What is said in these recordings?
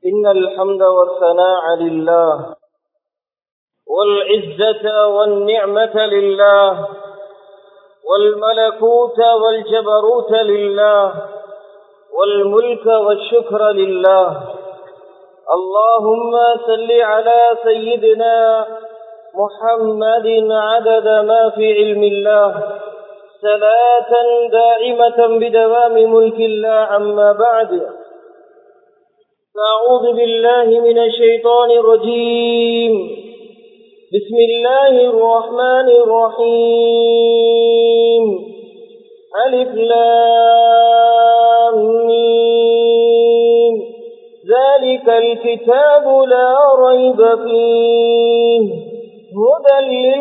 إن الحمد والثناء لله والعزة والنعمة لله والملكوت والجبروت لله والملك والشكر لله اللهم صل على سيدنا محمد عدد ما في علم الله صلاة دائمة بدوام ملك الله عما بعد أعوذ بالله من الشيطان الرجيم بسم الله الرحمن الرحيم ألف لام ميم ذلك الكتاب لا ريب فيه هدى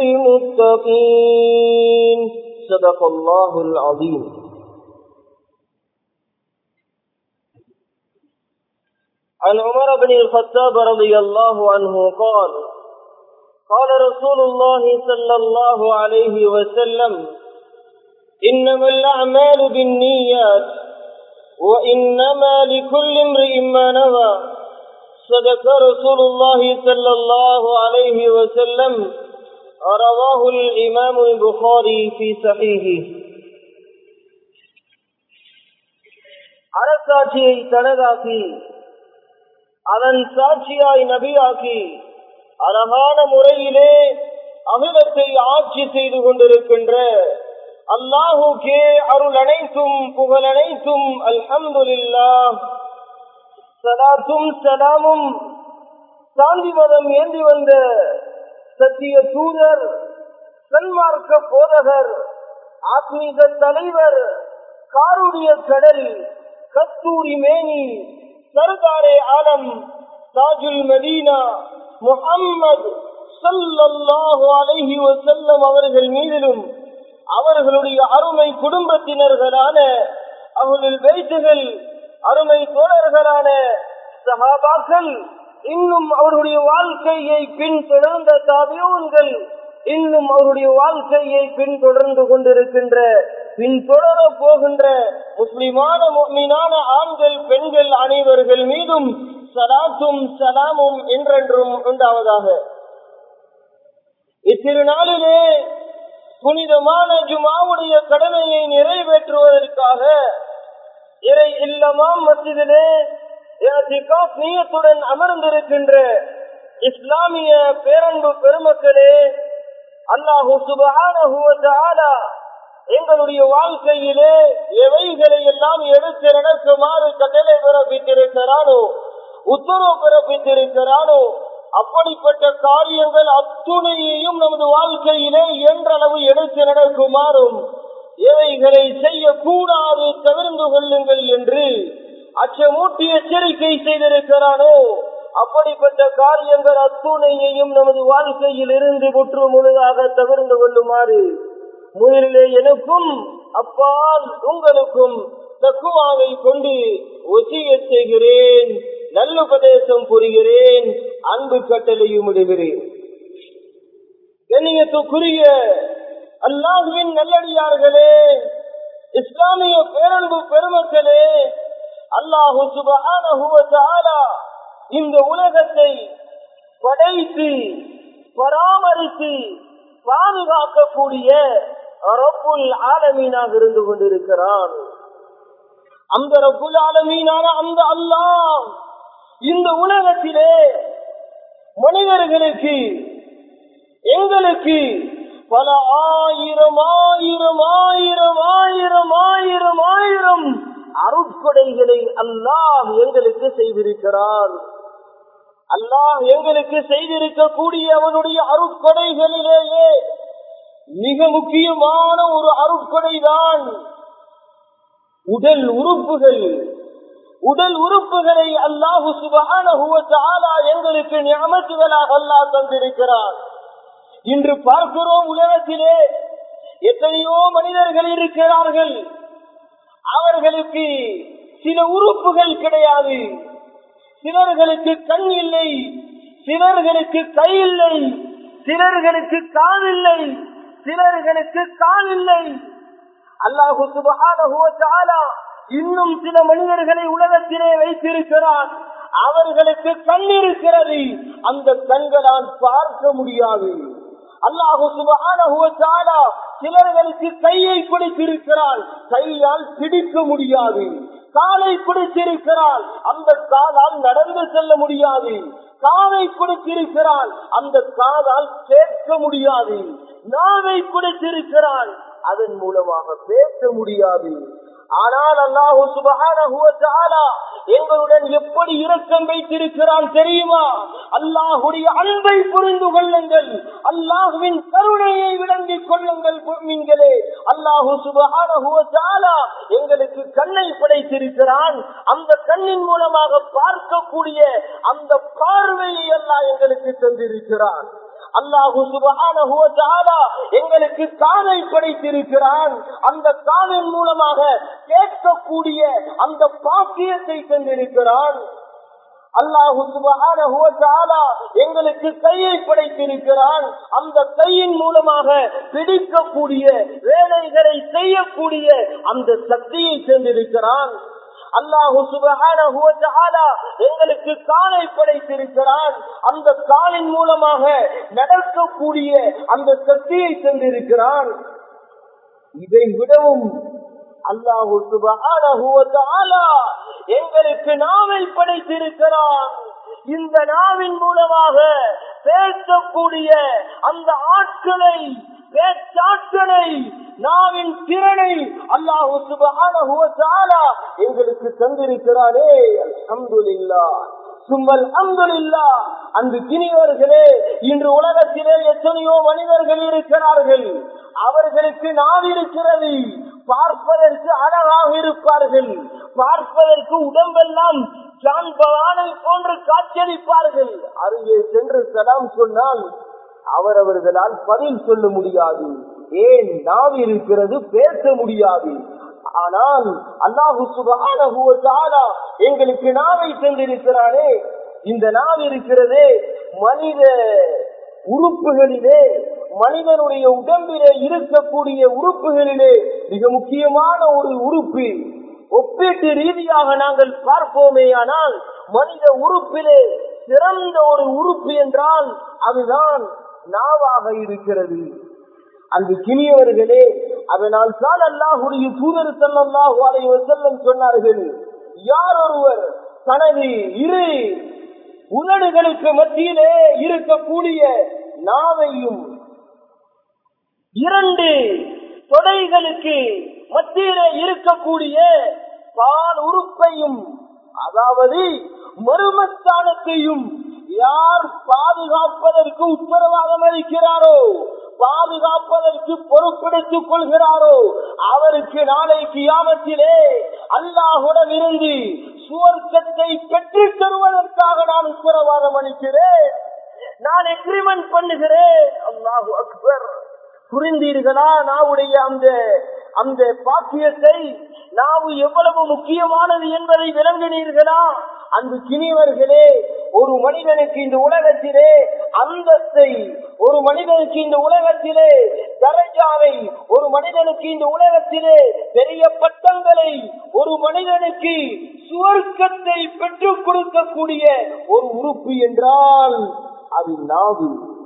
للمتقين صدق الله العظيم عن عمر بن الخطاب رضي الله عنه قال قال رسول الله صلى الله عليه وسلم إنما الأعمال بالنيات وإنما لكل امرئ ما نوى صدق رسول الله صلى الله عليه وسلم رواه الإمام البخاري في صحيحه அரசாட்சியை தனதாக்கி அதன் சாட்சியாய் நபியாக்கி அழகான முறையிலே அகிலத்தை ஆட்சி செய்து கொண்டிருக்கின்ற அல்லாஹுக்கே அருள் அனைத்தும் புகழ் அனைத்தும் அல்ஹம்துல்லா சலாத்தும் சலாமும் சாந்தி மதம் ஏந்தி வந்த சத்திய தூதர் சன்மார்க்க போதகர் ஆத்மீக தலைவர் காருடைய கடல் கஸ்தூரி மேனி சர்தாரே ஆலம் தாஜுல் மதீனா முகம்மது சல்லல்லாஹு அலைஹி வசல்லம் அவர்கள் மீதிலும் அவர்களுடைய அருமை குடும்பத்தினர்களான அவர்கள் வைத்துகள் அருமை தோழர்களான சகாபாக்கள் இன்னும் அவருடைய வாழ்க்கையை பின்தொடர்ந்த தாபியோன்கள் இன்னும் அவருடைய வாழ்க்கையை பின்தொடர்ந்து கொண்டிருக்கின்ற பின்தொடர போகின்ற முஸ்லிமான மீனான ஆண்கள் பெண்கள் அனைவர்கள் மீதும் சலாத்தும் சலாமும் என்றென்றும் உண்டாவதாக இத்திருநாளிலே புனிதமான ஜுமாவுடைய கடமையை நிறைவேற்றுவதற்காக இறை இல்லமாம் மத்தியிலே நீயத்துடன் அமர்ந்திருக்கின்ற இஸ்லாமிய பேரன்பு பெருமக்களே அல்லாஹு சுபான எங்களுடைய வாழ்க்கையிலே எவைகளை எல்லாம் எடுத்து நடக்குமாறு கட்டளை பிறப்பித்திருக்கிறானோ உத்தரவு பிறப்பித்திருக்கிறானோ அப்படிப்பட்ட காரியங்கள் அத்துணையையும் நமது வாழ்க்கையிலே என்றளவு எடுத்து நடக்குமாறும் எவைகளை செய்யக்கூடாது தவிர்ந்து கொள்ளுங்கள் என்று அச்சமூட்டி எச்சரிக்கை செய்திருக்கிறானோ அப்படிப்பட்ட காரியங்கள் அத்துணையையும் நமது வாழ்க்கையில் இருந்து முற்று முழுதாக தவிர்ந்து கொள்ளுமாறு முதலிலே எனக்கும் அப்பால் உங்களுக்கும் தக்குவாவை கொண்டு ஒசிய செய்கிறேன் நல்லுபதேசம் புரிகிறேன் அன்பு கட்டளையும் இடுகிறேன் கண்ணியத்துக்குரிய அல்லாஹுவின் நல்லடியார்களே இஸ்லாமிய பேரன்பு பெருமக்களே அல்லாஹு சுபகான இந்த உலகத்தை படைத்து பராமரித்து பாதுகாக்கக்கூடிய ரப்புல் ஆலமீனாக இருந்து கொண்டிருக்கிறான் அந்த ரப்புல் ஆலமீனான அந்த அல்லாஹ் இந்த உலகத்திலே மனிதர்களுக்கு எங்களுக்கு பல ஆயிரம் ஆயிரம் ஆயிரம் ஆயிரம் ஆயிரம் ஆயிரம் அருட்கொடைகளை அல்லாஹ் எங்களுக்கு செய்திருக்கிறான் அல்லாஹ் எங்களுக்கு செய்திருக்கக்கூடிய அவனுடைய அருட்கொடைகளிலேயே மிக முக்கியமான ஒரு அருட்கொடைதான் உடல் உறுப்புகள் உடல் உறுப்புகளை அல்லாஹு சுபகான எங்களுக்கு ஞாபகங்களாக அல்லாஹ் தந்திருக்கிறார் இன்று பார்க்கிறோம் உலகத்திலே எத்தனையோ மனிதர்கள் இருக்கிறார்கள் அவர்களுக்கு சில உறுப்புகள் கிடையாது சிலர்களுக்கு கண் இல்லை சிலர்களுக்கு கை இல்லை சிலர்களுக்கு கால் இல்லை சிலர்களுக்கு கால் இல்லை அல்லாஹு சுபஹானஹு வ தஆலா இன்னும் சில மனிதர்களை உலகத்திலே வைத்திருக்கிறான் அவர்களுக்கு கண் இருக்கிறது அந்த கண்களால் பார்க்க முடியாது அல்லாஹு சுபஹானஹு வ தஆலா சிலர்களுக்கு கையை கொடுத்திருக்கிறான் கையால் பிடிக்க முடியாது காலை கொடுத்திருக்கிறான் அந்த காலால் நடந்து செல்ல முடியாது காதை கொடுத்திருக்கிறான் அந்த காதால் கேட்க முடியாது நாவை கொடுத்திருக்கிறான் அதன் மூலமாக பேச முடியாது ஆனால் அல்லாஹு சுபஹானஹு வ தஆலா எங்களுடன் எப்படி இரக்கம் வைத்திருக்கிறான் தெரியுமா அல்லாஹுடைய அன்பை புரிந்து கொள்ளுங்கள் அல்லாஹுவின் கருணையை விளங்கிக் கொள்ளுங்கள் முஃமின்களே அல்லாஹு சுபஹானஹு வ தஆலா எங்களுக்கு கண்ணை படைத்திருக்கிறான் அந்த கண்ணின் மூலமாக பார்க்கக்கூடிய அந்த பார்வையை அல்லாஹ் எங்களுக்கு தந்திருக்கிறான் அல்லாஹு சுபஹானஹு வ தஆலா எங்களுக்கு காதை படைத்திருக்கிறான் அந்த காதின் மூலமாக கேட்கக்கூடிய அந்த பாக்கியத்தை தந்திருக்கிறான் அல்லாஹு சுபஹானஹு வ தஆலா எங்களுக்கு கையை படைத்திருக்கிறான் அந்த கையின் மூலமாக பிடிக்கக்கூடிய வேலைகளை செய்யக்கூடிய அந்த சக்தியை தந்திருக்கிறான் அல்லாஹு சுபஹானஹு வ தஆலா எங்களுக்கு காலை படைத்திருக்கிறான் அந்த காலின் மூலமாக நடக்கக்கூடிய அந்த சக்தியை தந்திருக்கிறான் இதை விடவும் அல்லாஹு சுபஹானஹு வ தஆலா எங்களுக்கு நாவை படைத்திருக்கிறான் இந்த நாவின் மூலமாக பேசக்கூடிய அந்த ஆட்களை பேச்சாற்றலை நாவின் திறனை அல்லாஹு சுபஹானஹு வ தஆலா எங்களுக்கு தந்திருக்கிறாரே அல்ஹம்துலில்லாஹ் சும்மல் அம்துலில்லா அன்று கிணியவர்களே இன்று உலகத்திலே எத்தனையோ மனிதர்கள் இருக்கிறார்கள் அவர்களுக்கு நாவு இருக்கிறது பார்ப்பதற்கு அழகாக இருப்பார்கள் பார்ப்பதற்கு உடம்பெல்லாம் ஜான்பவானை போன்று காட்சியளிப்பார்கள் அருகே சென்று சலாம் சொன்னால் அவரவர்களால் பதில் சொல்ல முடியாது ஏன் நாவு இருக்கிறது பேச முடியாது ஆனால் அல்லாஹு சுபஹானஹு வ தஆலா எங்களுக்கு நாவை தந்திருக்கிறானே இந்த நாவு இருக்கிறதே மனித உறுப்புகளிலே மனிதனுடைய உடம்பிலே இருக்கக்கூடிய உறுப்புகளிலே மிக முக்கியமான ஒரு உறுப்பு ஒப்பீட்டு ரீதியாக நாங்கள் பார்ப்போமே ஆனால் மனித உறுப்பிலே சிறந்த ஒரு உறுப்பு என்றால் அதுதான் நாவாக இருக்கிறது அந்த கிணியவர்களே அதனால் தான் அல்லாஹுடைய தூதர் செல்லல்லாஹு அலைஹி வஸல்லம் சொன்னார்கள் யார் ஒருவர் தனது இரு உதடுகளுக்கு மத்தியிலே இருக்கக்கூடிய நாவையும் இரண்டு தொடைகளுக்கு மத்தியிலே இருக்கக்கூடிய பால் உறுப்பையும் அதாவது மருமஸ்தானத்தையும் யார் பாதுகாப்பதற்கு உத்தரவாதம் அளிக்கிறாரோ பாதுகாப்பதற்கு பொறுப்பெடுத்துக் கொள்கிறாரோ அவருக்கு நாளை கியாமத்திலே அல்லாஹுடன் இருந்து சுவர்க்கத்தை பெற்றுத் தருவதற்காக நான் உத்தரவாதம் அளிக்கிறேன் நான் எக்ரிமெண்ட் பண்ணுகிறேன் அல்லாஹு அக்பர் புரிந்தீர்களா நாவுடைய அந்த அந்த பாக்கியத்தை நாவு எவ்வளவு முக்கியமானது என்பதை விளங்கினீர்களா அந்த கிணிவர்களே ஒரு மனிதனுக்கு இந்த உலகத்திலே அந்தஸ்தை ஒரு மனிதனுக்கு இந்த உலகத்திலே தரஜாவை ஒரு மனிதனுக்கு இந்த உலகத்திலே பெரிய பட்டங்களை ஒரு மனிதனுக்கு சுவர்க்கத்தை பெற்றுக் கொடுக்கக்கூடிய ஒரு உறுப்பு என்றால் அது நாவு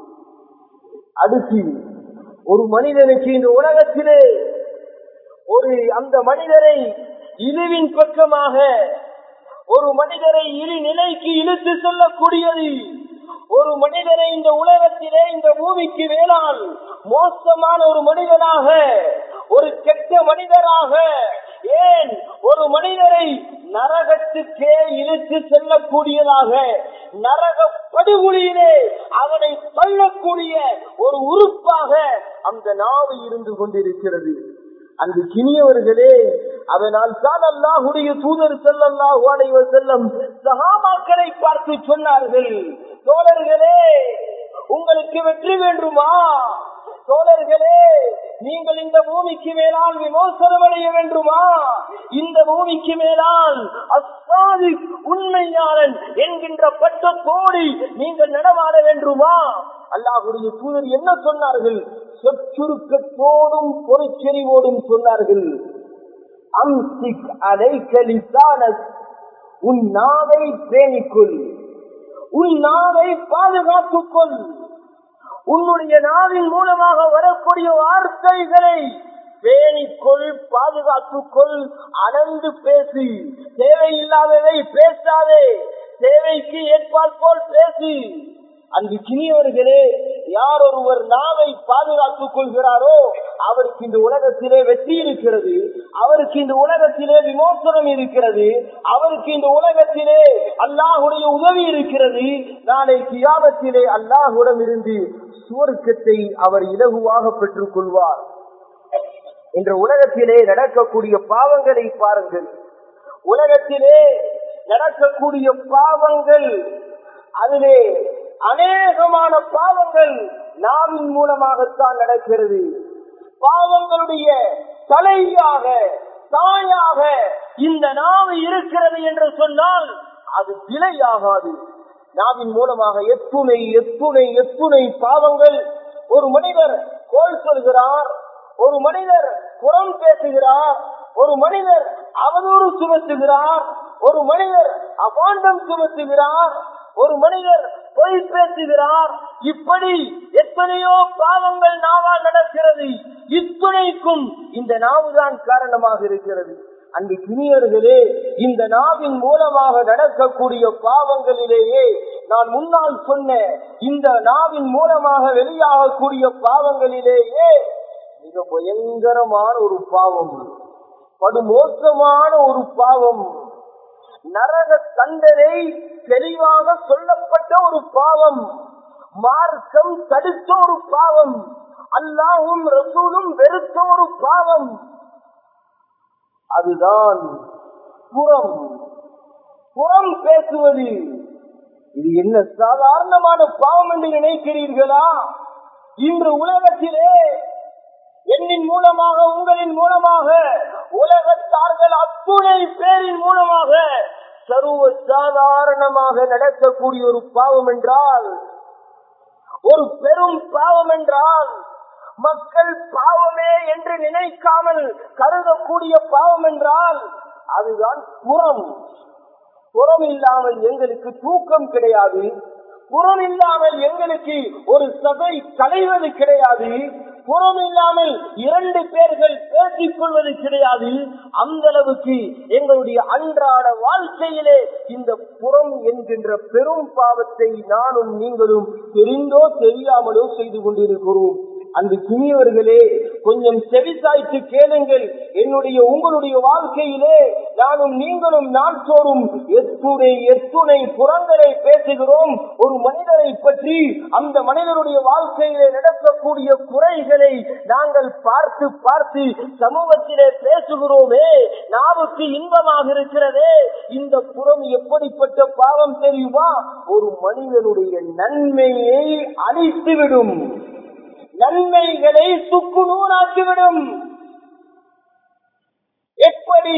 அடுத்து ஒரு மனிதனுக்கு இந்த உலகத்திலே ஒரு அந்த மனிதரை இழிவின் பக்கமாக ஒரு மனிதரை இழி நிலைக்கு இழுத்து செல்லக்கூடியது ஒரு மனிதரை இந்த உலகத்திலே இந்த பூமிக்கு வேளாண் மோசமான ஒரு மனிதனாக ஒரு கெட்ட மனிதராக ஏன் ஒரு மனிதரை நரகத்துக்கே இழுத்து செல்லக்கூடியதாக நரக படுகொலியிலே அவனை தள்ளக்கூடிய ஒரு உறுப்பாக அந்த நாவு இருந்து கொண்டிருக்கிறது அந்த கிணியவர்களே அதனால் தான் அல்லாஹுடைய தூதர் செல்லல்லாஹு அலைவ செல்லம் சகாமாக்களை பார்த்து சொன்னார்கள் தோழர்களே உங்களுக்கு வெற்றி வேண்டுமா தோழர்களே நீங்கள் இந்த பூமிக்கு மேலால் விமோசனம் அடைய வேண்டுமா இந்த பூமிக்கு மேலால் அசாதி உண்மையாளன் என்கின்ற பட்டத்தோடு நீங்கள் நடமாட வேண்டுமா அல்லாஹுடைய தூதர் என்ன சொன்னார்கள் சொச்சுருக்கத்தோடும் பொறிச்செறிவோடும் சொன்னார்கள் அம்சிக் அலைக்க லிசானக் உன் நாவை பேணிக்கொள் உன் நாவை பாதுகாத்துக்கொள் உன்னுடைய நாவின் மூலமாக வரக்கூடிய வார்த்தைகளை பேணிக்கொள் பாதுகாத்துக்கொள் அளந்து பேசு தேவையில்லாததை பேசாதே தேவைக்கு ஏற்பால் போல் பேசு அங்கு கிணியவர்களே யார் ஒருவர் நாவை பாதுகாத்துக் கொள்கிறாரோ அவருக்கு இந்த உலகத்திலே வெற்றி இருக்கிறது அவருக்கு இந்த உலகத்திலே விமோசனம் இருக்கிறது அவருக்கு இந்த உலகத்திலே அல்லாஹுடைய உதவி இருக்கிறது நாளை கியாமத்திலே அல்லாஹுடன் இருந்து சுவர்க்கத்தை அவர் இலகுவாக பெற்றுக் கொள்வார் என்ற உலகத்திலே நடக்கக்கூடிய பாவங்களை பாருங்கள் உலகத்திலே நடக்கக்கூடிய பாவங்கள் அதிலே அநேகமான பாவங்கள் நாவின் மூலமாகத்தான் நடக்கிறது பாவங்களுடைய தலையாக தாயாக இந்த நாவு இருக்கிறது என்று சொன்னால் அது விலையாகாது நாவின் மூலமாக எத்துணை எத்துணை எத்துணை பாவங்கள் ஒரு மனிதர் கோல் சொல்கிறார் ஒரு மனிதர் புறம் பேசுகிறார் ஒரு மனிதர் அவதூறு சுமத்துகிறார் ஒரு மனிதர் அபாண்டம் சுமத்துகிறார் ஒரு மனிதர் பொய் பேசுகிறார் இப்படி எத்தனையோ பாவங்கள் நாவால் நடக்கிறது இத்துணைக்கும் இந்த நாவுதான் காரணமாக இருக்கிறது அங்கு கிணியர்களே இந்த நாவின் மூலமாக நடக்கக்கூடிய பாவங்களிலேயே நான் முன்னால் சொன்ன இந்த நாவின் மூலமாக வெளியாகக்கூடிய பாவங்களிலேயே மிக பயங்கரமான ஒரு பாவம் படுமோசமான ஒரு பாவம் நரக தண்டனை தெளிவாக சொல்லப்பட்ட ஒரு பாவம் மார்க்கம் தடுத்த ஒரு பாவம் அல்லாவும் ரசூலும் வெறுத்த ஒரு பாவம் அதுதான் புறம் புறம் பேசுவது இது என்ன சாதாரணமான பாவம் என்று நினைக்கிறீர்களா இன்று உலகத்திலே என்னின் மூலமாக உங்களின் மூலமாக உலகத்தார்கள் அத்துணை பேரின் மூலமாக சர்வ சாதாரணமாக நடக்கக்கூடிய ஒரு பாவம் என்றால் ஒரு பெரும் பாவம் என்றால் மக்கள் பாவமே என்று நினைக்காமல் கருதக்கூடிய பாவம் என்றால் அதுதான் புறம் புறம் இல்லாமல் எங்களுக்கு தூக்கம் கிடையாது புறம் இல்லாமல் எங்களுக்கு ஒரு சபை களைவது கிடையாது புறம் இல்லாமல் இரண்டு பேர்கள் பேசிக் கொள்வது கிடையாது அந்த அளவுக்கு எங்களுடைய அன்றாட வாழ்க்கையிலே இந்த புறம் என்கின்ற பெரும் பாவத்தை நானும் நீங்களும் தெரிந்தோ தெரியாமலோ செய்து கொண்டிருக்கிறோம் அந்த கிணியவர்களே கொஞ்சம் செவிசாய்த்து கேளுங்கள் என்னுடைய உங்களுடைய வாழ்க்கையிலே நானும் நீங்களும் நாள்தோறும் எத்துணை எத்துணை புறங்களை பேசுகிறோம் ஒரு மனிதரை பற்றி அந்த மனிதனுடைய வாழ்க்கையிலே நடக்கக்கூடிய குறைகளை நாங்கள் பார்த்து பார்த்து சமூகத்திலே பேசுகிறோமே நாவுக்கு இன்பமாக இருக்கிறதே இந்த புறம் எப்படிப்பட்ட பாவம் தெரியுமா ஒரு மனிதனுடைய நன்மையை அழித்துவிடும் நன்மைகளை சுக்கு நூறாக்கிவிடும் எப்படி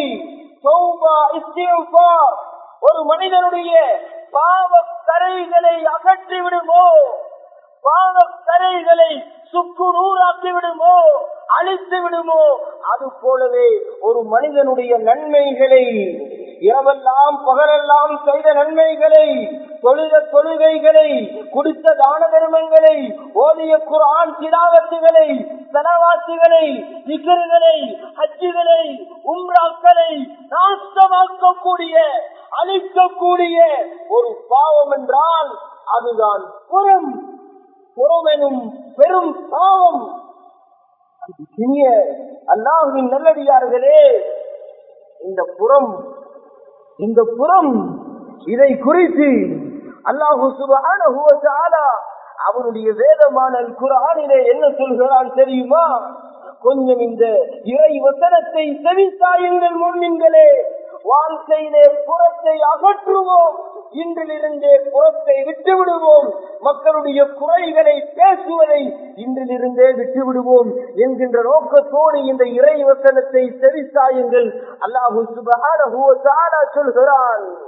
ஒரு மனிதனுடைய பாவ கரைகளை அகற்றி விடுமோ பாவ கரைகளை சுக்கு நூறாக்கி விடுமோ அழித்து விடுமோ அது போலவே ஒரு மனிதனுடைய நன்மைகளை இரவெல்லாம் பகலெல்லாம் செய்த நன்மைகளை தொழுத தொழுகைகளை குடித்த தான தர்மங்களை ஓதிய குரான் சிராவத்துகளை சனவாசிகளை நிகர்களை ஹஜ்ஜுகளை உம்ராக்களை நாசமாக்கக்கூடிய அழிக்கக்கூடிய ஒரு பாவம் என்றால் அதுதான் புறம் புறமெனும் பெரும் பாவம் இனிய அல்லாஹுவின் நல்லடியார்களே இந்த புறம் இந்த புறம் இதை குறித்து அல்லாஹு சுபஹானஹு வ தஆலா அவருடைய வேதமான குரானிலே என்ன சொல்கிறான் தெரியுமா கொஞ்சம் இந்த இறை வசனத்தை செவிசாயுங்கள் முன்னின்களே வாழ்க்கையிலே புறத்தை அகற்றுவோம் இன்றிலிருந்தே புறத்தை விட்டு விடுவோம் மக்களுடைய குறைகளை பேசுவதை இன்றிலிருந்தே விட்டு விடுவோம் என்கின்ற நோக்கத்தோடு இந்த இறை வசனத்தை செவிசாயுங்கள் அல்லாஹு சுபஹானஹு வ தஆலா சொல்கிறான்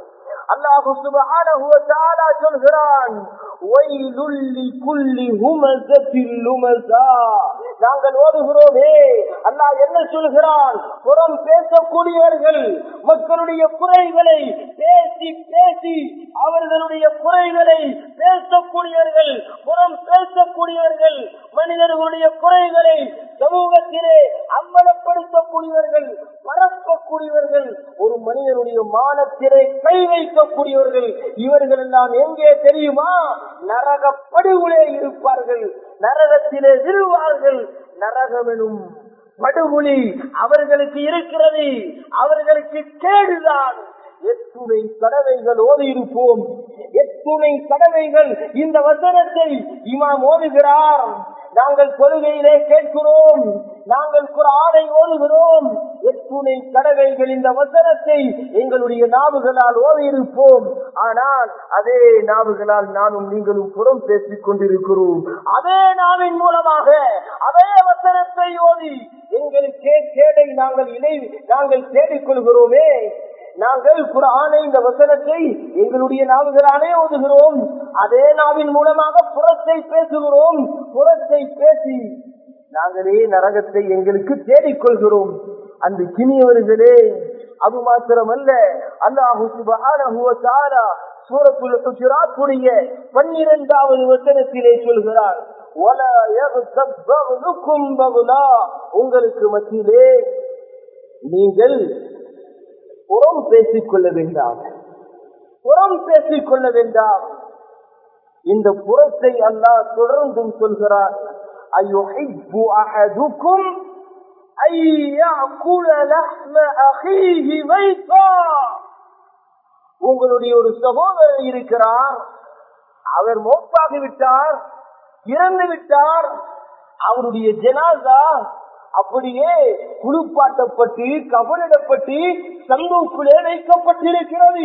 அல்லாஹு சுப்ஹானஹு வ தஆலா சொல்கிறான் வய்லுல் லிகுல்லி ஹுமஸத்தில் லுமஸா நாங்கள் ஓதுகிறோமே அல்லாஹ் என்ன சொல்கிறான் புறம் பேசக்கூடியவர்கள் மக்களுடைய குறைகளை பேசி பேசி அவர்களுடைய குறைகளை பேசக்கூடியவர்கள் புறம் பேசக்கூடியவர்கள் மனிதர்களுடைய குறைகளை சமூகத்திலே அம்பலப்படுத்தக்கூடியவர்கள் பரப்பக்கூடியவர்கள் ஒரு மனிதனுடைய மானத்திலே கை வைக்கக்கூடியவர்கள் இவர்கள் எல்லாம் எங்கே தெரியுமா நரக படுகொலே இருப்பார்கள் நரகத்திலே விழுவார்கள் நரகம் எனும் படுகொலி அவர்களுக்கு இருக்கிறது அவர்களுக்கு கேடுதான் எத்துணை தடவைகள் ஓதி இருப்போம் எத்துணை தடவைகள் இந்த வசனத்தை இமாம் ஓதுகிறார் நாங்கள் கொள்கையிலே கேட்கிறோம் நாங்கள் குரானை ஓதுகிறோம் எத்துணை தடவைகள் இந்த வசனத்தை எங்களுடைய நாவுகளால் ஓதியிருப்போம் ஆனால் அதே நாவுகளால் நானும் நீங்களும் புறம் பேசிக் கொண்டிருக்கிறோம் அதே நாவின் மூலமாக அதே வசனத்தை ஓதி எங்களுக்கே கேடை நாங்கள் இணை நாங்கள் தேடிக்கொள்கிறோமே நாங்கள் குரானை இந்த வசனத்தை எங்களுடைய நாவுகளாலே ஓதுகிறோம் அதே நாவின் மூலமாக புறத்தை பேசுகிறோம் புறத்தை பேசி நாங்களே நரகத்தை எங்களுக்கு தேடிக்கொள்கிறோம் அந்த கிணியவர்களே அது மாத்திரமல்ல அல்லாஹு சுபஹானஹு வ தஆலா சூரத்துல் ஹுஜராத் உடைய 12வது வசனத்திலே சொல்கிறார் வலா யக்தப் பக்லுக்கும் பக்லா உங்களுக்கு மத்தியிலே நீங்கள் புறம் பேசிக் கொள்ள வேண்டாம் புறம் பேசிக் கொள்ள வேண்டாம் இந்த புறத்தை அல்லாஹ் தொடர்ந்தும் சொல்கிறார் أيحب أحدكم أن يأكل لحم أخيه ميتا உங்களுடைய ஒரு சகோதரர் இருக்கிறார் அவர் மோப்பாகி விட்டார் இறந்து விட்டார் அவருடைய ஜனாதா அப்படியே குளிப்பாட்டப்பட்டு கவனிடப்பட்டு சந்தோக்குள்ளே வைக்கப்பட்டிருக்கிறது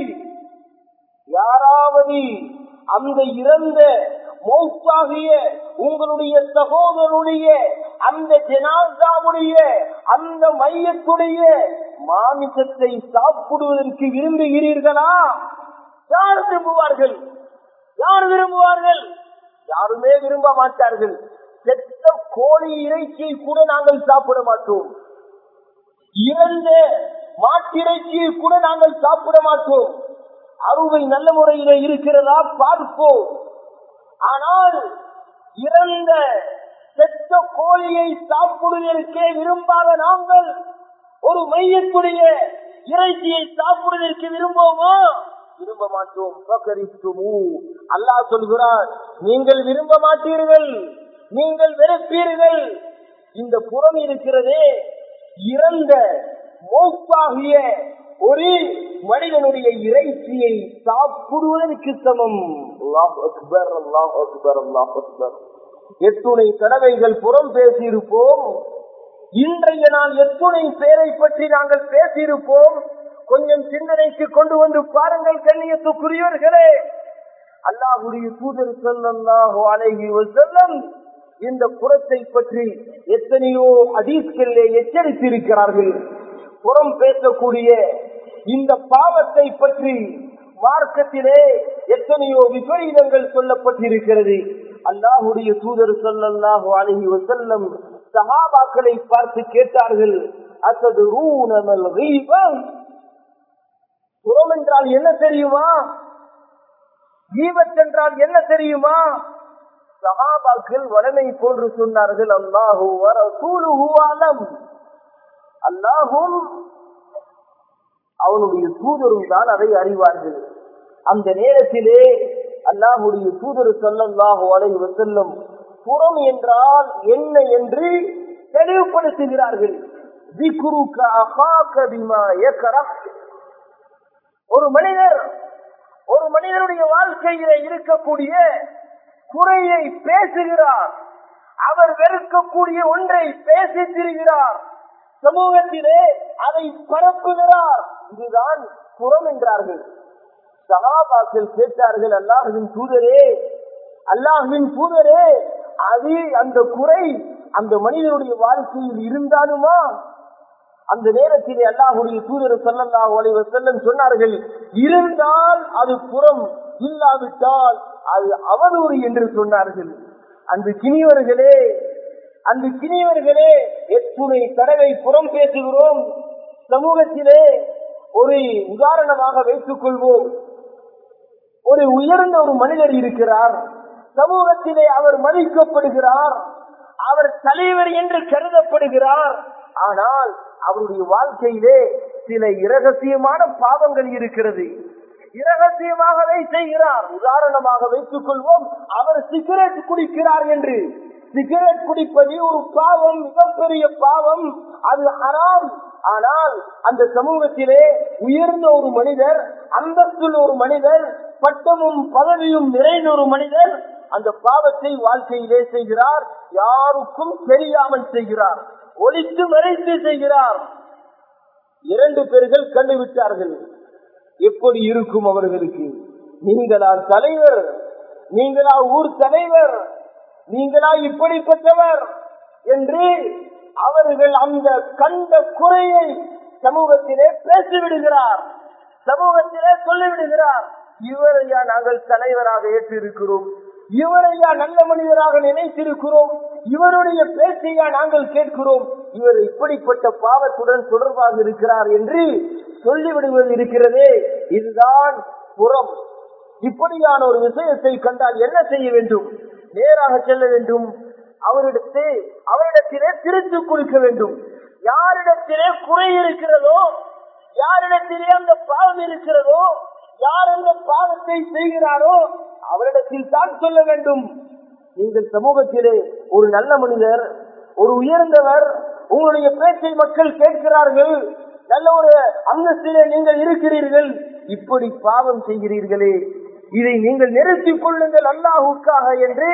யாராவது அந்த இறந்த மௌத்தாகிய உங்களுடைய சகோதரனுடைய அந்த ஜனாசாவுடைய அந்த மையத்துடைய மாமிசத்தை சாப்பிடுவதற்கு விரும்புகிறீர்களா யார் விரும்புவார்கள் யார் விரும்புவார்கள் யாருமே விரும்ப மாட்டார்கள் செத்த கோழி இறைச்சியை கூட நாங்கள் சாப்பிட மாட்டோம் இறந்த மாட்டிறைச்சியை கூட நாங்கள் சாப்பிட மாட்டோம் அறுவை நல்ல முறையில இருக்கிறதா பார்ப்போம் ஆனால் இறந்த செத்த கோழியை சாப்பிடுவதற்கே விரும்பாத நாங்கள் ஒரு மையத்துடைய இறைச்சியை சாப்பிடுவதற்கு விரும்புவோமா விரும்ப மாட்டோம் அல்லாஹ் சொல்கிறார் நீங்கள் விரும்ப மாட்டீர்கள் நீங்கள் வெறுப்பீர்கள் இந்த புறம் இருக்கிறதே இறந்த மோப்பாகிய ஒரு மனிதனுடைய இறைச்சியை சாப்பிடுவதற்கு சமம் அல்லாஹ் அக்பர் அல்லாஹ் அக்பர் அல்லாஹ் அக்பர் எத்துணை தடவைகள் புறம் பேசியிருப்போம் இன்றைய நாள் எத்துணை பேரை பற்றி நாங்கள் பேசியிருப்போம் கொஞ்சம் சிந்தனைக்கு கொண்டு வந்து பாருங்கள் கண்ணியத்துக்குரியவர்களே அல்லாஹுடைய தூதர் சொல்லல்லாஹு அலைஹி வஸல்லம் இந்த புறத்தை பற்றி எத்தனையோ அதீஸ்களிலே எச்சரித்திருக்கிறார்கள் புறம் பேசக்கூடிய இந்த பாவத்தை பற்றி மார்க்கத்திலே எத்தனையோ விபரீதங்கள் சொல்லப்பட்டிருக்கிறது அல்லாஹுடைய தூதர் சொல்லல்லாஹு அலைஹி வஸல்லம் சஹாபாக்களை பார்த்து கேட்டார்கள் அசது ரூனமல் புறம் என்றால் என்ன தெரியுமா ஈவத் என்றால் என்ன தெரியுமா சஹாபாக்கள் வளமை போன்று சொன்னார்கள் அல்லாஹூ அலம் அல்லாஹும் அவனுடைய தூதரும் தான் அதை அறிவார்கள் அந்த நேரத்திலே அல்லாஹுடைய தூதர் சொல்லல்லாஹு அலைஹி வஸல்லம் புறம் என்றால் என்ன என்று தெளிவுபடுத்துகிறார்கள் ذِكْرُكَ أَخَاكَ بِمَا يَكْرَهُ ஒரு மனிதர் ஒரு மனிதனுடைய வாழ்க்கையில இருக்கக்கூடிய குறையை பேசுகிறார் அவர் வெறுக்கக்கூடிய ஒன்றை பேசி திரிகிறார் சமூகத்திலே அதை பரப்புகிறார் இதுதான் புறம் என்றார்கள் சகாபாக்கள் கேட்டார்கள் அல்லாஹுவின் தூதரே அல்லாஹுவின் தூதரே அது அந்த குறை அந்த மனிதனுடைய வாழ்க்கையில் இருந்தாலுமா அந்த நேரத்திலே அல்லாஹுடைய தூதர் ஸல்லல்லாஹு அலைஹி வஸல்லம் சொன்னார்கள் இருந்தால் அது புறம் இல்லாவிட்டால் அது அவதூறு என்று சொன்னார்கள் அந்த கிணியவர்களே அந்த கிணியவர்களே எத்துணை தடவை புறம் பேசுகிறோம் சமூகத்திலே ஒரு உதாரணமாக வைத்துக் கொள்வோம் ஒரு உயர்ந்த ஒரு மனிதர் இருக்கிறார் சமூகத்திலே அவர் மதிக்கப்படுகிறார் அவர் தலைவர் என்று கருதப்படுகிறார் ஆனால் அவருடைய வாழ்க்கையிலே சில இரகசியமான பாவங்கள் இருக்கிறது இரகசியமாகவே செய்கிறார் உதாரணமாக வைத்துக் கொள்வோம் அவர் சிகரெட் குடிக்கிறார் என்று சிகரெட் குடிப்பது ஒரு பாவம் மிகப்பெரிய பாவம் அது அறாம் ஆனால் அந்த சமூகத்திலே உயர்ந்த ஒரு மனிதர் அந்தஸ்துள்ள ஒரு மனிதர் பட்டமும் பதவியும் நிறைந்த ஒரு மனிதர் அந்த பாவத்தை வாழ்க்கையிலே செய்கிறார் யாருக்கும் தெரியாமல் செய்கிறார் ஒழித்து மறைத்து செய்கிறார் இரண்டு பேர்கள் கண்டுவிட்டார்கள் எப்படி இருக்கும் அவர்களுக்கு நீங்களா தலைவர் நீங்களா ஊர் தலைவர் நீங்களா இப்படிப்பட்டவர் என்று அவர்கள் அந்த கண்ட குறையை சமூகத்திலே பேசிவிடுகிறார் சமூகத்திலே சொல்லிவிடுகிறார் இவரையா நாங்கள் தலைவராக ஏற்றிருக்கிறோம் இவரையா நல்ல மனிதராக நினைத்திருக்கிறோம் இவருடைய பேச்சையா நாங்கள் கேட்கிறோம் இவர் இப்படிப்பட்ட பாவத்துடன் தொடர்பாக இருக்கிறார் என்று சொல்லிவிடுவது இருக்கிறதே இதுதான் புறம் இப்படியான ஒரு விஷயத்தை கண்டால் என்ன செய்ய வேண்டும் நேராக செல்ல வேண்டும் அவரிடத்தே அவரிடத்திலே திருத்து கொடுக்க வேண்டும் யாரிடத்திலே குறை இருக்கிறதோ யாரிடத்திலே அந்த பாவம் இருக்கிறதோ யார் அந்த பாவத்தை செய்கிறாரோ அவரிடத்தில் தான் சொல்ல வேண்டும் நீங்கள் சமூகத்திலே ஒரு நல்ல மனிதர் ஒரு உயர்ந்தவர் உங்களுடைய பேச்சை மக்கள் கேட்கிறார்கள் நல்ல ஒரு அந்தஸ்திலே நீங்கள் இருக்கிறீர்கள் இப்படி பாவம் செய்கிறீர்களே இதை நீங்கள் நிறுத்திக் கொள்ளுங்கள் அல்லாஹுக்காக என்று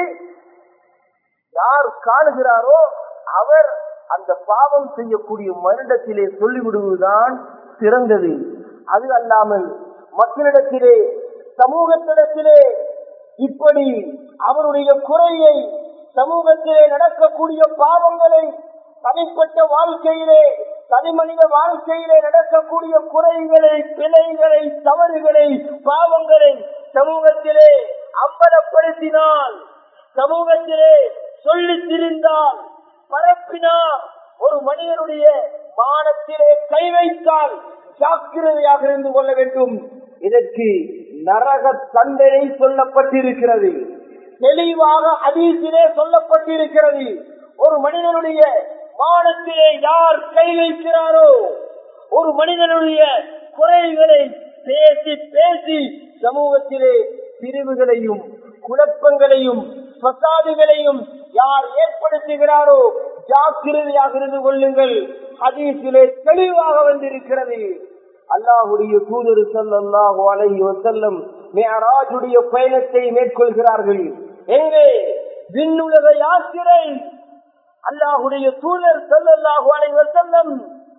யார் காணுகிறாரோ அவர் அந்த பாவம் செய்யக்கூடிய மனிதத்திலே சொல்லிவிடுவதுதான் சிறந்தது அது அல்லாமல் மக்களிடத்திலே சமூகத்திடத்திலே இப்படி அவருடைய குறையை சமூகத்திலே நடக்கக்கூடிய பாவங்களை தனிப்பட்ட வாழ்க்கையிலே தனி மனித வாழ்க்கையிலே நடக்கக்கூடிய குறைகளை பிழைகளை தவறுகளை பாவங்களை சமூகத்திலே அம்பலப்படுத்தினால் சமூகத்திலே சொல்லி திரிந்தால் பரப்பினார் ஒரு மனிதனுடைய மானத்திலே கை வைத்தால் ஜாக்கிரதையாக இருந்து கொள்ள வேண்டும் இதற்கு நரக தண்டனை சொல்லப்பட்டிருக்கிறது தெளிவாக அதீசிலே சொல்லப்பட்டிருக்கிறது ஒரு மனிதனுடைய மானத்திலே யார் கை வைக்கிறாரோ ஒரு மனிதனுடைய குறைகளை பேசி பேசி சமூகத்திலே பிரிவுகளையும் குழப்பங்களையும் பசாதுகளையும் யார் ஏற்படுத்துகிறாரோ ஜாக்கிரதையாக இருந்து கொள்ளுங்கள் ஹதீஸிலே தெளிவாக வந்திருக்கிறது அல்லாஹுடைய தூதர் சல்லாஹு அலைஹி வசல்லம் மேராஜுடைய பயணத்தை மேற்கொள்கிறார்கள் எங்கே விண்ணுலக யாத்திரை அல்லாஹுடைய தூதர் சல்லாஹு அலைஹி வசல்லம்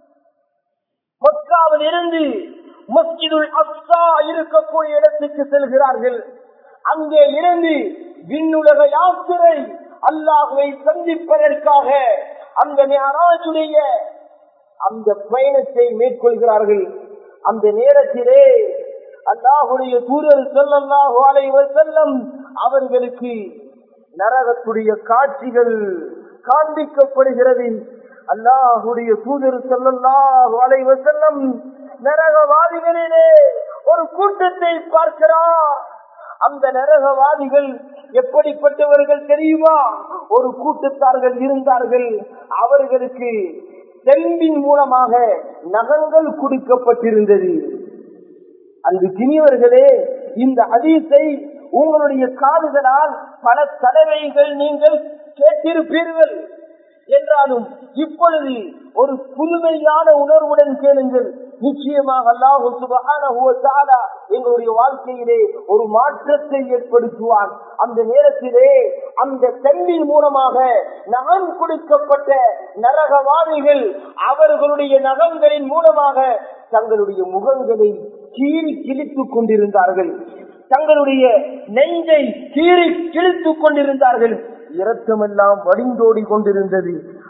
மக்காவில் இருந்து மஸ்ஜிதுல் அப்சா இருக்கக்கூடிய இடத்துக்கு செல்கிறார்கள் அங்கே இருந்து விண்ணுலக யாத்திரை அல்லாஹுவை சந்திப்பதற்காக அந்த மேராஜுடைய அந்த பயணத்தை மேற்கொள்கிறார்கள் அந்த நேரத்திலே அல்லாஹுடைய தூதர் சொல்லல்லாஹு அலைவர் செல்லம் அவர்களுக்கு நரகத்துடைய காட்சிகள் காண்பிக்கப்படுகிறது அல்லாஹுடைய தூதர் சொல்லல்லாஹு அலைவர் செல்லம் நரகவாதிகளிலே ஒரு கூட்டத்தை பார்க்கிறார் அந்த நரகவாதிகள் எப்படிப்பட்டவர்கள் தெரியுமா ஒரு கூட்டத்தார்கள் இருந்தார்கள் அவர்களுக்கு செம்பின் மூலமாக நகங்கள் கொடுக்கப்பட்டிருந்தது அந்த கிணியவர்களே இந்த அதீசை உங்களுடைய காதுகளால் பல தடவைகள் நீங்கள் கேட்டிருப்பீர்கள் என்றாலும் இப்பொழுது ஒரு புதுமையான உணர்வுடன் கேளுங்கள் நிச்சயமாக அல்லாஹு சுபஹானஹு வ தஆலா எங்களுடைய வாழ்க்கையிலே ஒரு மாற்றத்தை ஏற்படுத்துவான் அந்த நேரத்திலே அந்த தண்ணீர் மூலமாக நகம் கொடுக்கப்பட்ட நரகவாதிகள் அவர்களுடைய நகங்களின் மூலமாக தங்களுடைய முகங்களை கீறி கிழித்துக் கொண்டிருந்தார்கள் தங்களுடைய நெஞ்சை கீறி கிழித்துக் கொண்டிருந்தார்கள் இரத்தமெல்லாம் வடிந்தோடி கொண்டிருந்தது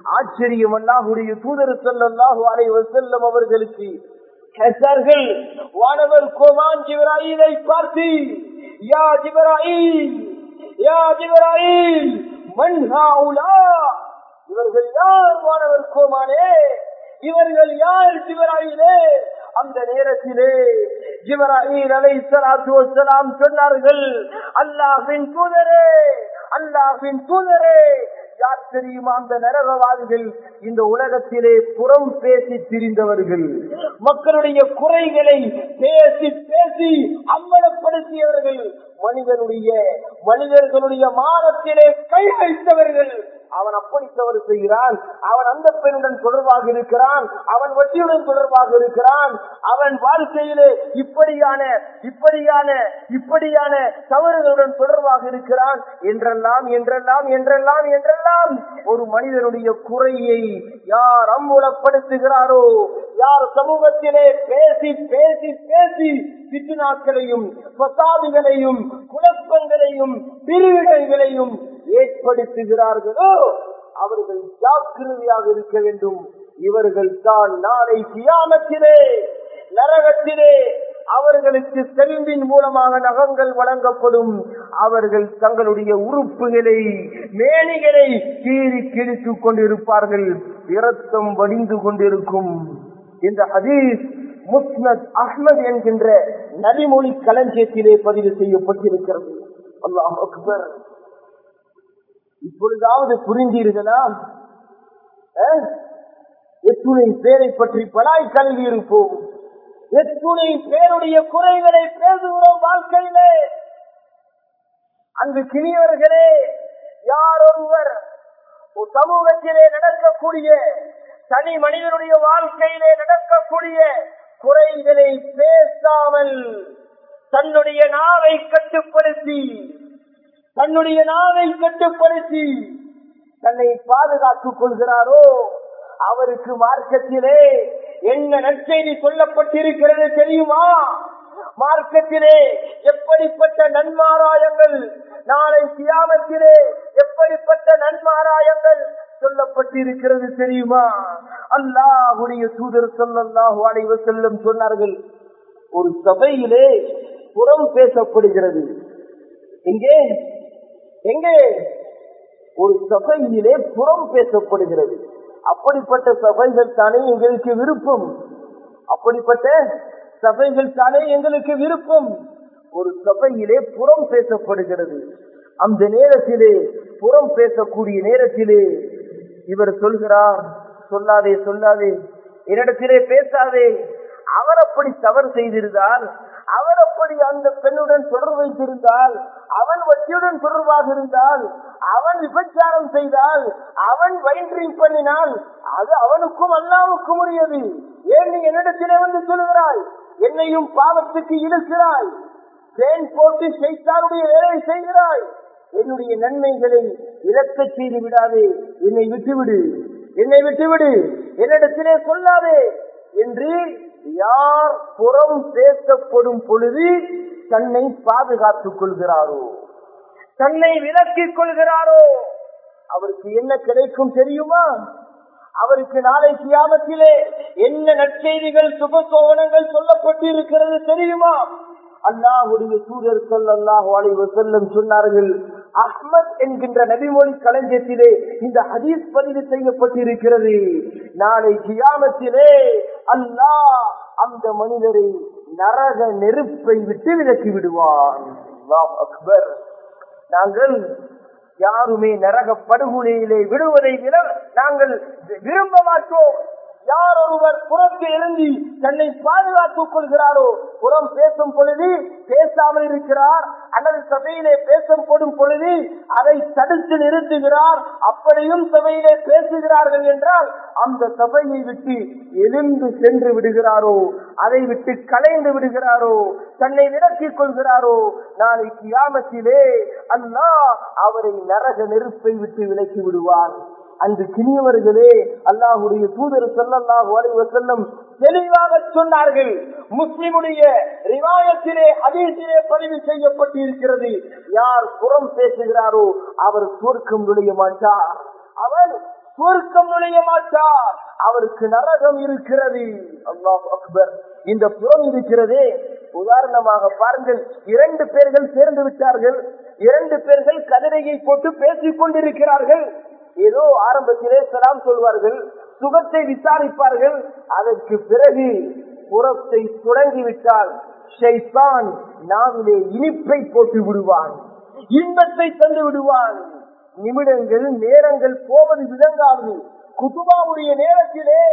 ஆச்சரியம் அல்லாஹுடைய தூதர் ஸல்லல்லாஹு அலைஹி வஸல்லம் அவர்களுக்கு கேட்டார்கள் வானவர் கோமான் ஜிப்ராயிலை பார்த்து யா ஜிப்ராயில் யா ஜிப்ராயில் மன் ஹாஉலா இவர்கள் யார் வானவர் கோமானே இவர்கள் யார் ஜிப்ராயிலே அந்த நேரத்திலே ஜிப்ராயில் அலைஹிஸ்ஸலாத்து வஸ்ஸலாம் சொன்னார்கள் அல்லாஹ்வின் தூதரே அல்லாஹ்வின் தூதரே யார் தெரியுமா அந்த நரகவாதிகள் இந்த உலகத்திலே புறம் பேசி திரிந்தவர்கள் மக்களுடைய குறைகளை பேசி பேசி அம்பலப்படுத்தியவர்கள் மனிதனுடைய மனிதர்களுடைய மானத்திலே கை வைத்தவர்கள் அவன் அப்படி தவறு செய்கிறான் அவன் அந்த பெண்ணுடன் தொடர்பாக இருக்கிறான் அவன் வட்டியுடன் தொடர்பாக இருக்கிறான் அவன் வாழ்க்கையிலே இப்படியான இப்படியான இப்படியான தவறுகளுடன் தொடர்பாக இருக்கிறான் என்றெல்லாம் என்றெல்லாம் என்றெல்லாம் என்றெல்லாம் ஒரு மனிதனுடைய குறையை யார் அம்புலப்படுத்துகிறாரோ யார் சமூகத்திலே பேசி பேசி பேசி பித்துனாக்களையும் பசாதிகளையும் குழப்பங்களையும் பிரிவினைகளையும் ஏற்படுத்துகிறார்களோ அவர்கள் ஜாக்கிரதையாக இருக்க வேண்டும் இவர்கள் தான் நாளை கியாமத்திலே நரகத்திலே அவர்களுக்கு செல்வின் மூலமாக நகங்கள் வழங்கப்படும் அவர்கள் தங்களுடைய உறுப்புகளை மேனிகளை கீறி கிழித்துக் கொண்டிருப்பார்கள் இரத்தம் வடிந்து கொண்டிருக்கும் இந்த ஹதீஸ் முஸ்னத் அஹ்மத் என்கின்ற நபிமொழி களஞ்சியத்திலே பதிவு செய்யப்பட்டிருக்கிறது அல்லாஹ் அக்பர் இப்பொழுதாவது புரிந்தீர்களா அஹ்? எத்துணை பேரை பற்றி பலாய் கல்வி இருப்போம் எத்துணை பேருடைய குறைகளை பேசுகிறோம் வாழ்க்கையிலே அங்கு கிணியவர்களே யார் ஒருவர் ஒரு சமூகத்திலே நடக்கக்கூடிய தனி மனிதனுடைய வாழ்க்கையிலே நடக்கக்கூடிய குறைகளை பேசாமல் தன்னுடைய நாவை கட்டுப்படுத்தி தன்னுடைய நாவை கட்டுப்படுத்தி தன்னை பாதுகாத்துக் கொள்கிறாரோ அவருக்கு மார்க்கத்திலே என்ன நற்செய்தி சொல்லப்பட்டிருக்கிறது தெரியுமா மார்க்கத்திலே எப்படிப்பட்ட நன்மாராயங்கள் நாளை சியாமத்திலே எப்படிப்பட்ட நன்மாராயங்கள் சொல்லப்பட்டிருக்கிறது தெரியுமா அல்லாஹுடைய தூதர் சொல்லல்லாஹு அலைவ செல்லும் சொன்னார்கள் ஒரு சபையிலே புறம் பேசப்படுகிறது எங்கே எங்கே ஒரு சபையிலே புறம் பேசப்படுகிறது அப்படிப்பட்ட சபைகள் தானே எங்களுக்கு விருப்பம் அப்படிப்பட்ட சபைகள் தானே எங்களுக்கு விருப்பம் ஒரு சபையிலே புறம் பேசப்படுகிறது அந்த நேரத்திலே புறம் பேசக்கூடிய நேரத்திலே இவர் சொல்கிறார் சொல்லாதே சொல்லாதே என்னிடத்திலே பேசாதே அவர் அப்படி தவறு செய்திருந்தால் அவர் அப்படி அந்த பெண்ணுடன் தொடர்பு வைத்திருந்தால் அவன் வட்டியுடன் தொடர்பாக இருந்தால் அவன் விபச்சாரம் செய்தால் அவன் வயிற்றிங் பண்ணினால் அது அவனுக்கும் அல்லாவுக்கும் உரியது ஏன் நீ என்னிடத்திலே வந்து சொல்கிறாய் என்னையும் பாவத்துக்கு இழுக்கிறாய் தேன் போட்டு செய்தாருடைய வேலை செய்கிறாய் என்னுடைய நன்மைகளை இழக்க செய்து விடாதே என்னை விட்டுவிடு என்னை விட்டுவிடு என்னிடத்திலே சொல்லாதே என்று யார் புறம் பேசப்படும் பொழுது தன்னை பாதுகாத்துக் கொள்கிறாரோ தன்னை விலக்கிக் கொள்கிறாரோ அவருக்கு என்ன கிடைக்கும் தெரியுமா அவருக்கு நாளை கியாமத்திலே என்ன நற்செய்திகள் சுப சோகனங்கள் சொல்லப்பட்டிருக்கிறது தெரியுமா அல்லாஹுடைய தூதர் சொல்லல்லாஹு அலைஹி வஸல்லம் சொன்னார்கள் அஹ்மத் என்கின்ற நபிமொழி களஞ்சியத்திலே இந்த ஹதீஸ் பதிவு செய்யப்பட்டிருக்கிறது நாளை கியாமத்திலே அல்லாஹ் அந்த மனிதரை நரக நெருப்பை விட்டு விலக்கி விடுவான் அல்லாஹ் அக்பர் நாங்கள் யாருமே நரக படுகொலையிலே விடுவதை விட நாங்கள் விரும்ப மாட்டோம் யார் ஒருவர் புறத்து எழுந்தி தன்னை பாதுகாத்துக் கொள்கிறாரோ புறம் பேசும் பொழுது பேசாமல் இருக்கிறார் அல்லது சபையிலே பேசப்படும் பொழுது அதை தடுத்து நிறுத்துகிறார் அப்படியும் சபையிலே பேசுகிறார்கள் என்றால் அந்த சபையை விட்டு எழுந்து சென்று விடுகிறாரோ அதை விட்டு கலைந்து விடுகிறாரோ தன்னை விலக்கிக் கொள்கிறாரோ நாளை கியாமத்திலே அல்லாஹ் அவரை நரக நெருப்பை விட்டு விலக்கி விடுவார் அன்று கிணியவர்களே அல்லாஹுடைய தூதர் சொல்லல்லாஹு அலைஹி வஸல்லம் தெளிவாக சொன்னார்கள் முஸ்லிமுடைய ரிவாயத்திலே அதீசிலே பதிவு செய்யப்பட்டிருக்கிறது யார் புறம் பேசுகிறாரோ அவர் சுவர்க்கம் நுழைய மாட்டார் அவர் சுவர்க்கம் நுழைய மாட்டார் அவருக்கு நரகம் இருக்கிறது அல்லாஹ் அக்பர் இந்த புறம் இருக்கிறதே உதாரணமாக பாருங்கள் இரண்டு பேர்கள் சேர்ந்து விட்டார்கள் இரண்டு பேர்கள் கதிரையை போட்டு பேசிக் கொண்டிருக்கிறார்கள் ஏதோ ஆரம்பத்திலே சலாம் சொல்வார்கள் சுகத்தை விசாரிப்பார்கள் அதற்கு பிறகு புறத்தை தொடங்கிவிட்டால் ஷைத்தான் நாவிலே இனிப்பை போட்டு விடுவான் இன்பத்தை தந்து விடுவான் நிமிடங்கள் நேரங்கள் போவது விளங்காது குதுபாவுடைய நேரத்திலே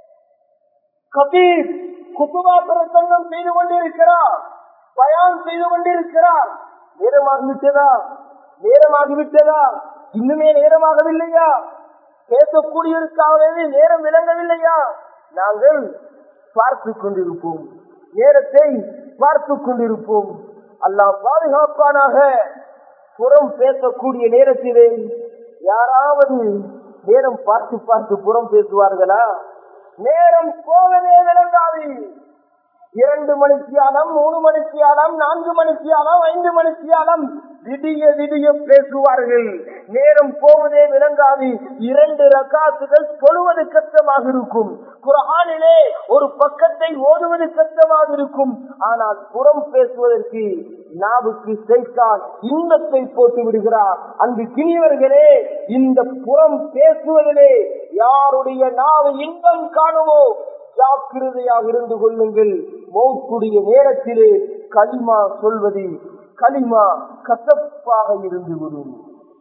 கபீர் குத்துபா பிரசங்கம் செய்து கொண்டிருக்கிறார் பயான் செய்து கொண்டிருக்கிறார் நேரமாகிவிட்டதா நேரமாகிவிட்டதா இன்னுமே நேரமாகவில்லையா பேசக்கூடியவருக்காகவே நேரம் விளங்கவில்லையா நாங்கள் பார்த்து கொண்டிருப்போம் நேரத்தை பார்த்து கொண்டிருப்போம் அல்லாஹ் பாதுகாப்பானாக புறம் பேசக்கூடிய நேரத்திலே யாராவது நேரம் பார்த்து பார்த்து புறம் பேசுவார்களா நேரம் போவதே விளங்காது இரண்டு மணித்தியாலம் மூணு மணித்தியாலம் நான்கு மணித்தியாலம் ஐந்து மணித்தியாலம் விடிய விடிய பேசுவார்கள் நேரம் போவதே விளங்காது இரண்டு ரகாசுகள் தொழுவது கஷ்டமாக இருக்கும் குரானிலே ஒரு பக்கத்தை ஓதுவது கஷ்டமாக இருக்கும் ஆனால் புறம் பேசுவதற்கு நாவுக்கு செய்தான் இன்பத்தை போட்டு விடுகிறார் அங்கு கிணியவர்களே இந்த புறம் பேசுவதிலே யாருடைய நாவு இன்பம் காணுமோ ஜாக்கிரதையாக இருந்து கொள்ளுங்கள் மௌத்துடைய நேரத்திலே களிமா சொல்வது களிமா கசப்பாக இருந்து விடும்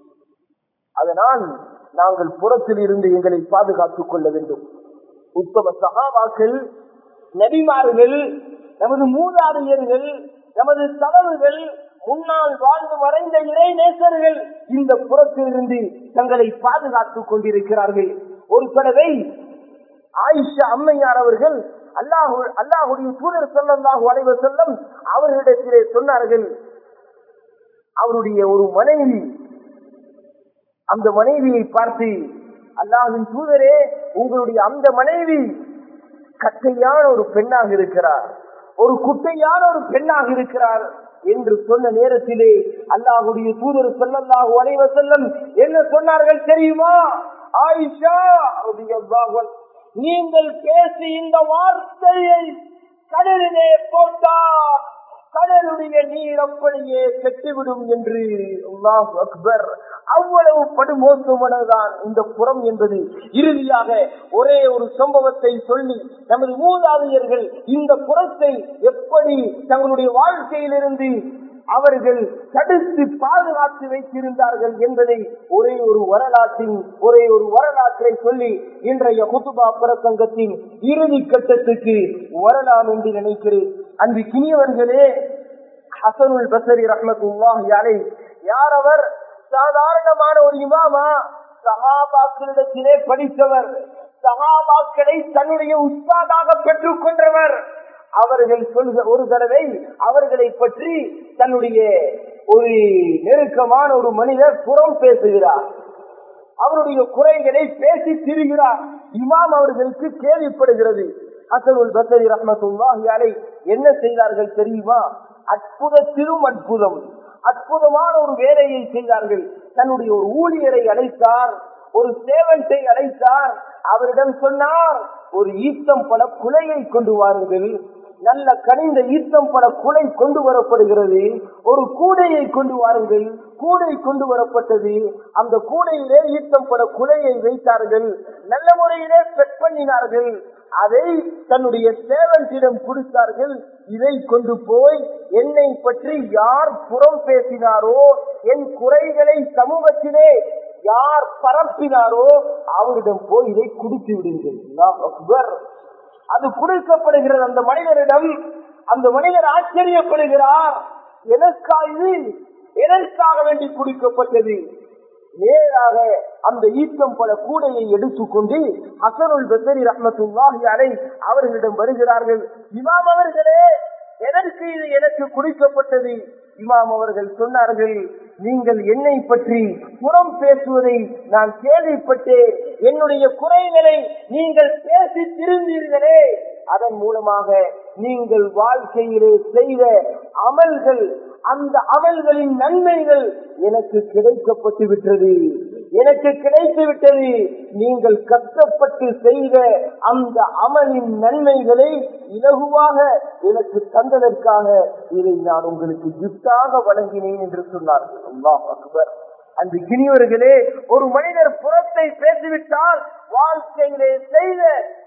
அதனால் நாங்கள் புறத்தில் இருந்து எங்களை பாதுகாத்துக் கொள்ள வேண்டும் உத்தம சகாபாக்கள் நபிமார்கள் நமது மூதாதையர்கள் நமது தலைவர்கள் முன்னால் வாழ்ந்து மறைந்த இறை நேசர்கள் இந்த புறத்திலிருந்து தங்களை பாதுகாத்துக் கொண்டிருக்கிறார்கள் ஒரு தடவை ஆயிஷா அம்மையார் அவர்கள் அல்லாஹு அல்லாஹுடைய தூதர் சொல்லல்லாஹு அலைவர் செல்லம் அவர்களிடத்திலே சொன்னார்கள் அவருடைய ஒரு மனைவி அந்த மனைவியை பார்த்து அல்லாஹின் தூதரே உங்களுடைய அந்த மனைவி கட்டையான ஒரு பெண்ணாக இருக்கிறார் ஒரு குட்டையான ஒரு பெண்ணாக இருக்கிறார் என்று சொன்ன நேரத்திலே அல்லாஹுடைய தூதர் சொல்லல்லாஹு அலைவர் செல்லம் என்ன சொன்னார்கள் தெரியுமா ஆயிஷா நீங்கள் பேசி இந்த வார்த்தையை கடலிலே போட்டார் கடலுடைய நீர் அப்படியே கெட்டுவிடும் என்று அல்லாஹ் அக்பர் அவ்வளவு படுமோசமானதான் இந்த புறம் என்பது இறுதியாக ஒரே ஒரு சம்பவத்தை சொல்லி நமது மூதாதையர்கள் இந்த புறத்தை எப்படி தங்களுடைய வாழ்க்கையிலிருந்து அவர்கள் தடுத்து பாதுகாத்து வைத்திருந்தார்கள் என்பதை ஒரே ஒரு வரலாற்றின் ஒரே ஒரு வரலாற்றை சொல்லி இன்றைய குத்துபா பிரசங்கத்தின் இறுதி கட்டத்துக்கு வரலாம் என்று நினைக்கிறேன் அன்று கிணியவர்களே ஹசனுல் பசரி ரஹமத்துல்லாஹ் யாரை யார் அவர் சாதாரணமான ஒரு இமாமா சகாபாக்களிடத்திலே படித்தவர் சகாபாக்களை தன்னுடைய உஸ்தாதாக பெற்றுக் கொண்டவர் அவர்கள் சொல்க ஒரு தடவை அவர்களை பற்றி தன்னுடைய ஒரு நெருக்கமான ஒரு மனிதர் புறம் பேசுகிறார் அவருடைய குறைகளை பேசி திரிகிறார் இமாம் அவர்களுக்கு கேள்விப்படுகிறது அசருல் பசரி ரஹமத்துல்லாஹியாலை என்ன செய்தார்கள் தெரியுமா அற்புதத்திலும் அற்புதம் அற்புதமான ஒரு வேலையை செய்தார்கள் தன்னுடைய ஒரு ஊழியரை அழைத்தார் ஒரு சேவன்ட்டை அழைத்தார் அவரிடம் சொன்னார் ஒரு ஈத்தம் பல குலையை கொண்டு வாருங்கள் நல்ல கனிந்த ஈத்தம் பல குலை கொண்டு வரப்படுகிறது ஒரு கூடையை கொண்டு வாருங்கள் கூடை கொண்டு வரப்பட்டது அந்த கூடையிலே ஈத்தம் பல குலையை வைத்தார்கள் நல்ல முறையிலே செட் பண்ணினார்கள் அதை தன்னுடைய சேவன்ட்டிடம் கொடுத்தார்கள் இதை கொண்டு போய் என்னை பற்றி யார் புறம் பேசினாரோ என் குறைகளை சமூகத்திலே யார் பரப்பினாரோ அவரிடம் போய் இதை கொடுத்து விடுங்கள் அது கொடுக்கப்படுகிறது அந்த மனிதரிடம் அந்த மனிதர் ஆச்சரியப்படுகிறார் எனக்கா இது எதற்காக வேண்டி குடிக்கப்பட்டது நேராக அந்த ஈத்தம் பல கூடையை எடுத்துக்கொண்டு அசனுல் பசரி ரஹமத்துல்லாஹி அலை அவர்களிடம் வருகிறார்கள் இமாம் அவர்களே எதற்கு இது எனக்கு குடிக்கப்பட்டது இமாம் அவர்கள் சொன்னார்கள் நீங்கள் என்னை பற்றி புறம் பேசுவதை நான் கேள்விப்பட்டேன் என்னுடைய குறைகளை நீங்கள் பேசி திருந்தீர்களே அதன் மூலமாக நீங்கள் வாழ்க்கையிலே செய்த அமல்கள் அந்த அமல்களின் நன்மைகள் எனக்கு கிடைக்கப்பட்டு விட்டது எனக்கு கிடைத்து விட்டது நீங்கள் கஷ்டப்பட்டு செய்த அந்த அமலின் நன்மைகளை இலகுவாக எனக்கு தந்ததற்காக இதை நான் உங்களுக்கு கிஃப்டாக வழங்கினேன் என்று சொன்னார்கள் அல்லாஹ் அக்பர் அந்த கிணியவர்களே ஒரு மனிதர் புறத்தை பேசிவிட்டால் வாழ்க்கையிலே செய்த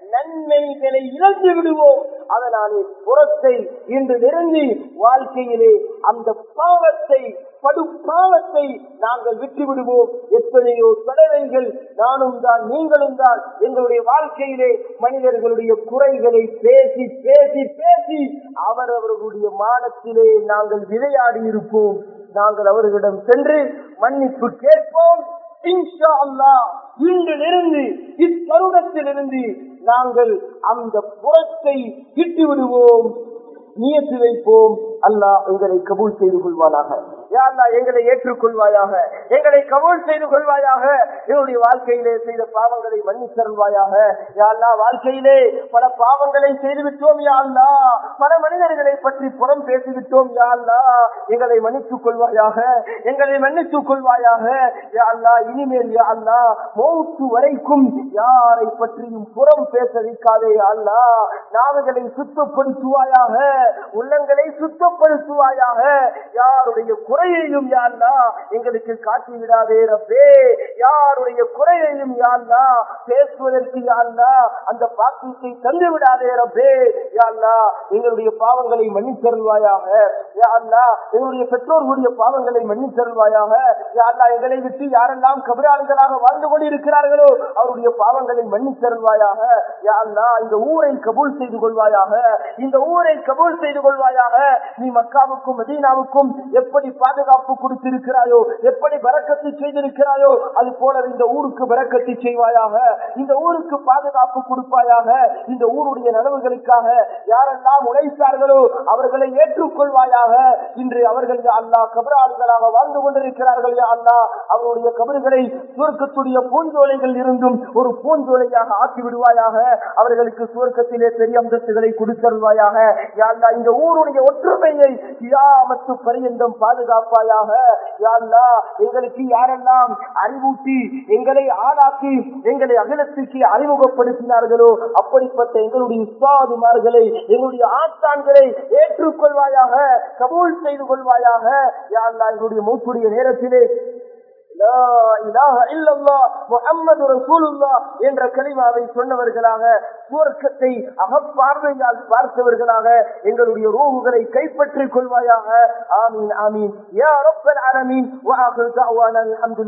நன்மைகளை இழந்து விடுவோம் அதனாலே புறத்தை இன்று நெருங்கி வாழ்க்கையிலே அந்த பாவத்தை படு பாவத்தை நாங்கள் விட்டு விடுவோம் எத்தனையோ தடவைகள் நானும் தான் நீங்களும் தான் எங்களுடைய வாழ்க்கையிலே மனிதர்களுடைய குறைகளை பேசி பேசி பேசி அவரவர்களுடைய மானத்திலே நாங்கள் விளையாடி இருப்போம் நாங்கள் அவர்களிடம் சென்று மன்னிப்பு கேட்போம் இன்ஷா அல்லாஹ் இன்றிலிருந்து இத்தருணத்திலிருந்து நாங்கள் அந்த புறத்தை விட்டு விடுவோம் நியத்து வைப்போம் அல்லாஹ் எங்களை கபூல் செய்து கொள்வானாக யா அல்லாஹ் எங்களை ஏற்றுக்கொள்வாயாக எங்களை கபூல் செய்து கொள்வாயாக என்னுடைய வாழ்க்கையிலே செய்த பாவங்களை மன்னித்தருள்வாயாக யா அல்லாஹ் வாழ்க்கையிலே பல பாவங்களை செய்து விட்டோம் யா அல்லாஹ் பல மனிதர்களை பற்றி புறம் பேசிவிட்டோம் யா அல்லாஹ் எங்களை மன்னித்துக் கொள்வாயாக எங்களை மன்னித்துக் கொள்வாயாக யா அல்லாஹ் இனிமேல் யா அல்லாஹ் மௌத்து வரைக்கும் யாரை பற்றியும் புறம் பேச வைக்காதே யா அல்லாஹ் நாவுகளை சுத்தப்படுத்துவாயாக உள்ளங்களை சுத்தப்படுத்துவாயாக யாருடைய குறையையும் யாழ்லா எங்களுக்கு காட்டி விடாதே ரப்பே யாருடைய குறையையும் யாழ்லா பேசுவதற்கு யாழ்லா அந்த பாக்கியத்தை தந்து விடாதே ரப்பே யாழ்லா எங்களுடைய பாவங்களை மன்னித்தருள்வாயாக யாழ்லா எங்களுடைய பெற்றோர்களுடைய பாவங்களை மன்னித்தருள்வாயாக யாழ்லா எங்களை விட்டு யாரெல்லாம் கபராளிகளாக வாழ்ந்து கொண்டிருக்கிறார்களோ அவருடைய பாவங்களை மன்னித்தருள்வாயாக யாழ்லா இந்த ஊரை கபூல் செய்து கொள்வாயாக இந்த ஊரை கபூல் செய்து கொள்வாயாக நீ மக்காவுக்கும் மதீனாவுக்கும் எப்படி பாதுகாப்பு கொடுத்திருக்கிறாயோ எப்படி பறக்கத்து செய்திருக்கிறாயோ அது போல இந்த ஊருக்கு பறக்கத்து செய்வாயாக இந்த ஊருக்கு பாதுகாப்பு கொடுப்பாயாக இந்த ஊருடைய நலவுகளுக்காக யாரெல்லாம் உழைத்தார்களோ அவர்களை ஏற்றுக்கொள்வாயாக இன்று அவர்கள் யா அல்லா கபராளிகளாக வாழ்ந்து கொண்டிருக்கிறார்கள் யா அல்லா அவருடைய கபறுகளை சுவர்க்கத்துடைய பூஞ்சோலைகள் இருந்தும் ஒரு பூஞ்சோலையாக ஆக்கி விடுவாயாக அவர்களுக்கு சுவர்க்கத்திலே பெரிய அந்தஸ்துகளை கொடுத்தருவாயாக யா அல்லா இந்த ஊருடைய ஒற்றுமையை கியாமத்து பரியந்தம் பாதுகாப்பாயாக யா அல்லா எங்களுக்கு யாரெல்லாம் அறிவூட்டி எங்களை ஆளாக்கி எங்களை அகிலத்துக்கு அறிமுகப்படுத்தினார்களோ அப்படிப்பட்ட எங்களுடைய உஸ்தாதுமார்களை எங்களுடைய ஆத்தான்களை ஏற்றுக்கொள்வாயாக கபூல் செய்து கொள்வாயாக யா அல்லா எங்களுடைய மூச்சுடைய நேரத்திலே லா இலாஹ இல்லல்லாஹ் முஹம்மது ரசூலுல்லாஹ் என்ற கலிமாவை சொன்னவர்களாக சுவர்க்கத்தை அகப்பார்வையால் பார்த்தவர்களாக எங்களுடைய ரூகுகளை கைப்பற்றிக் கொள்வாயாக ஆமீன் ஆமீன் யா ரப்பல் ஆலமீன் வஆகிரு தஅவானா அல்ஹம்துலில்லாஹ்